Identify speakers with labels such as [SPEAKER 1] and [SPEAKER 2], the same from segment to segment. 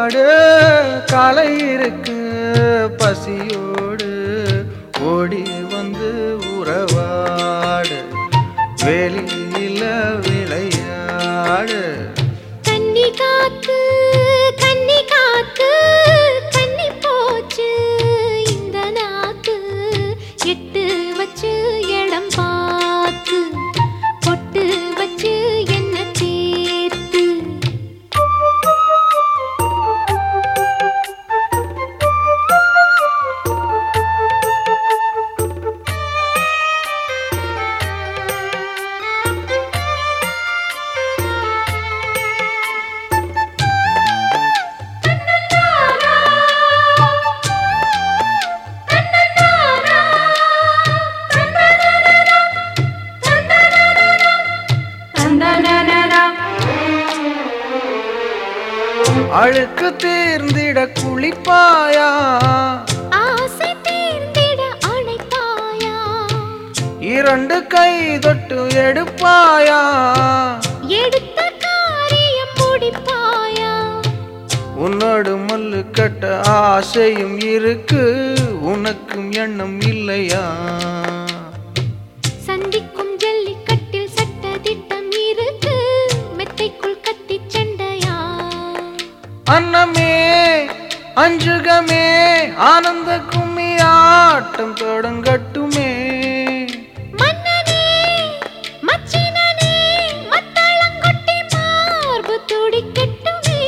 [SPEAKER 1] கம்பங்காடு காலை இருக்கு பசியோடு ஓடி வந்து உறவாடு வெளியில விளையாடு
[SPEAKER 2] கன்னி காத்து கன்னி காத்து கன்னி போச்சு இந்த நாக்கு எட்டு வச்சு இடம் பார்த்து பொட்டு வச்சு என்ன சேர்த்து
[SPEAKER 1] அழுக்கு தீர்ந்திட குளிப்பாயா
[SPEAKER 2] ஆசை தீர்ந்திட அழைப்பாயா
[SPEAKER 1] இரண்டு கை தொட்டு எடுப்பாயா
[SPEAKER 2] எடுத்த காரியம் முடிப்பாயா
[SPEAKER 1] உன்னோடு மல்லு கட்ட ஆசையும் இருக்கு உனக்கும் எண்ணம் இல்லையா
[SPEAKER 2] சந்திக்கும் ஜல்லிக்கட்டில் சட்ட திட்டம் இருக்கு மெத்தைக்குள் கத்தி சண்டையா
[SPEAKER 1] அன்னமே அஞ்சுகமே ஆனந்த கும்மி ஆட்டம் தொடங்கட்டுமே
[SPEAKER 2] மன்னனே மச்சினனே மத்தளங்கொட்டி மார்பு துடிக்கட்டுமே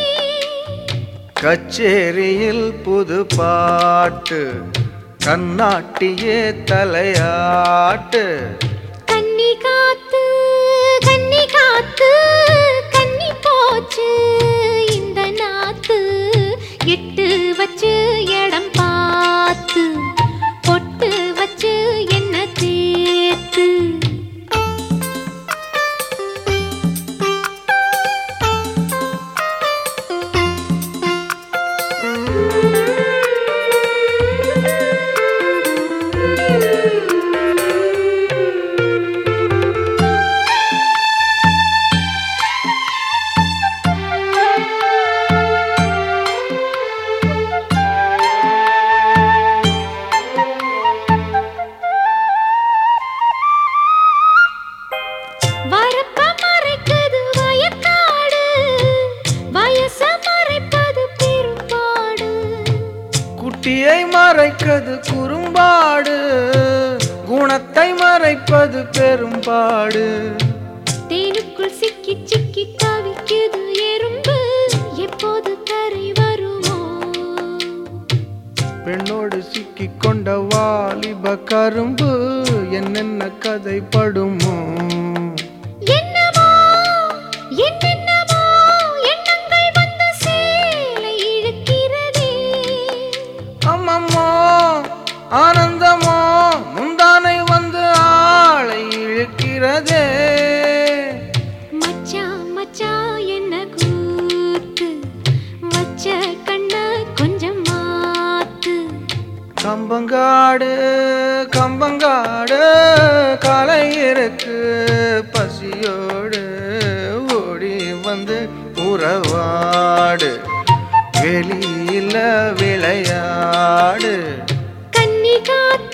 [SPEAKER 1] கச்சேரியில் புது பாட்டு கண்ணாட்டியே தலையாட்டு
[SPEAKER 2] கன்னி காத்து கன்னி காத்து கன்னி போச்சு இந்த நாத்து எட்டு வச்சு இடம் பார்த்து பொட்டு வச்சு என்ன தேத்து வரப்ப மறைக்குது வயக்காடு வயச மறைப்பது பெரும்பாடு
[SPEAKER 1] குட்டியை மறைப்பது குறும்பாடு குணத்தை மறைப்பது பெரும்பாடு
[SPEAKER 2] தேனுக்குள் சிக்கி சிக்கி தவிக்குது எறும்பு எப்போது கரை வருமோ
[SPEAKER 1] பெண்ணோடு சிக்கி கொண்ட வாலிப கரும்பு என்னென்ன கதைப்படுமோ
[SPEAKER 2] என்னமோ என்னென்னமோ எண்ணங்கள் வந்து சேலை இழுக்கிறதே
[SPEAKER 1] அம்மம்மோ ஆனந்தமோ முந்தானை வந்து ஆளை இழுக்கிறதே
[SPEAKER 2] மச்சான் மச்சான் என்ன கூத்து வச்ச கண்ண கொஞ்சம் மாத்து
[SPEAKER 1] கம்பங்காடு கம்பங்காடு காலை இருக்கு பசியோடு ஓடி வந்து உறவாடு வெளியில விளையாடு
[SPEAKER 2] கன்னி காத்து